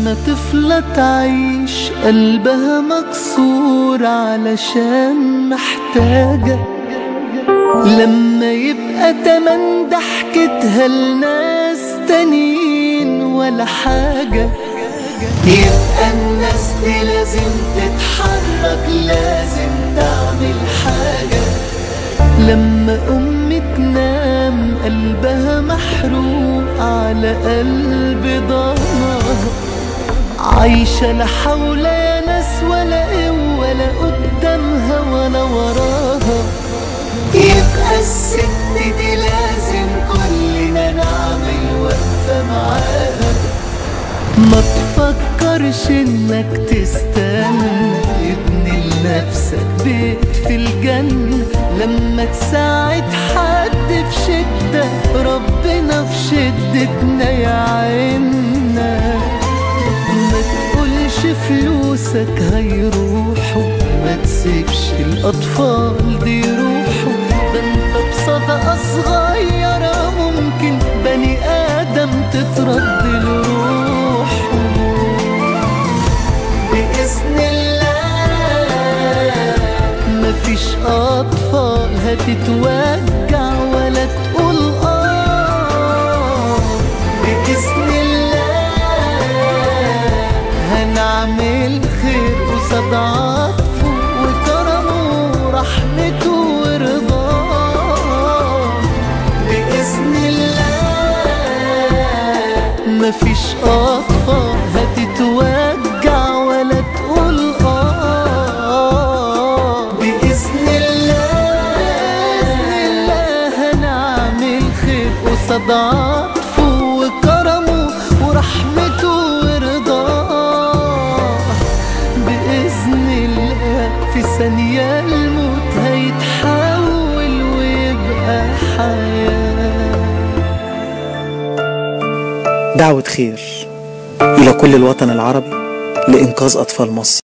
لما طفلة تعيش قلبها مكسور علشان محتاجة لما يبقى تمن ضحكتها لناس تانيين ولا حاجة يبقى الناس دي لازم تتحرك لازم تعمل حاجة لما أمي تنام قلبها محروق على قلب ضناها عايشة لا حول يا ناس ولا قوة ولا قدامها ولا وراها يبقى الست دي لازم كلنا نعمل وقفة معاها ما تفكرش انك تستنى ابني لنفسك بيت في الجنة لما تساعد حد في شدة ربنا في شدتنا يعيننا ما تقولش فلوسك هيروحوا ما تسيبش الأطفال دي يروحوا ده انت بصدقة صغيرة ممكن بني آدم تترد لروحه بإذن الله مفيش أطفال هتتوجع ولا تقول آه بإذن الله هنعمل خير قصاد عطفه وكرمه ورحمته ورضاه بإذن الله مفيش أطفال هتتوجع ولا تقول آه بإذن الله بإذن الله هنعمل خير قصاد عطفه وكرمه ورحمته ورضاه بإذن الله في ثانية الموت هيتحول ويبقى حياة دعوة خير إلى كل الوطن العربي لإنقاذ أطفال مصر